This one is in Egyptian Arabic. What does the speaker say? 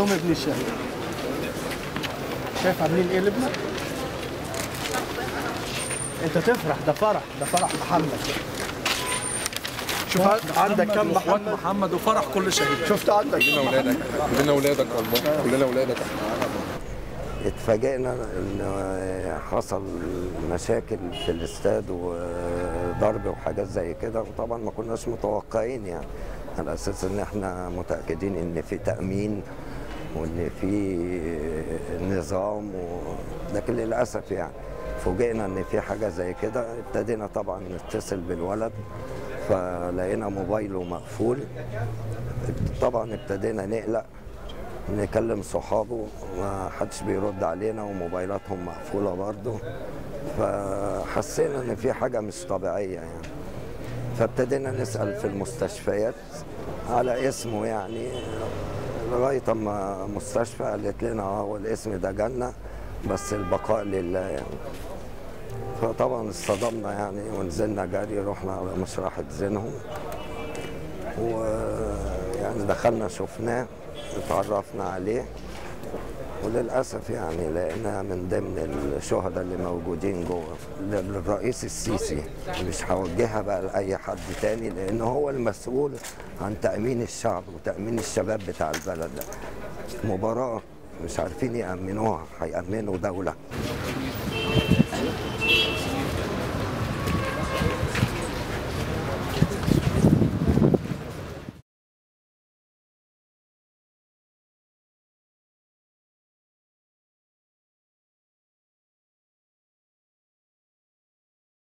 يوم ابن الشهيد شايف عاملين ايه لبنى؟ انت تفرح ده فرح ده فرح محمد شوف عندك كم واخوات محمد محمد وفرح كل شهيد شفت عندك كلنا اولادك كلنا اولادك والله كلنا اولادك اتفاجئنا ان حصل مشاكل في الاستاد وضرب وحاجات زي كده وطبعا ما كناش متوقعين يعني على اساس ان احنا متاكدين ان في تامين وان في نظام و... لكن للاسف يعني فوجئنا ان في حاجه زي كده ابتدينا طبعا نتصل بالولد فلقينا موبايله مقفول طبعا ابتدينا نقلق نكلم صحابه ما حدش بيرد علينا وموبايلاتهم مقفوله برضه فحسينا ان في حاجه مش طبيعيه يعني فابتدينا نسال في المستشفيات على اسمه يعني لغايه اما مستشفى قالت لنا اه هو الاسم ده جنه بس البقاء لله يعني فطبعا اصطدمنا يعني ونزلنا جري رحنا على مشرحة زينهم ويعني دخلنا شفناه اتعرفنا عليه وللأسف يعني لقينا من ضمن الشهداء اللي موجودين جوه للرئيس السيسي مش هوجهها بقى لأي حد تاني لأن هو المسؤول عن تأمين الشعب وتأمين الشباب بتاع البلد ده مباراة مش عارفين يأمنوها هيأمنوا دولة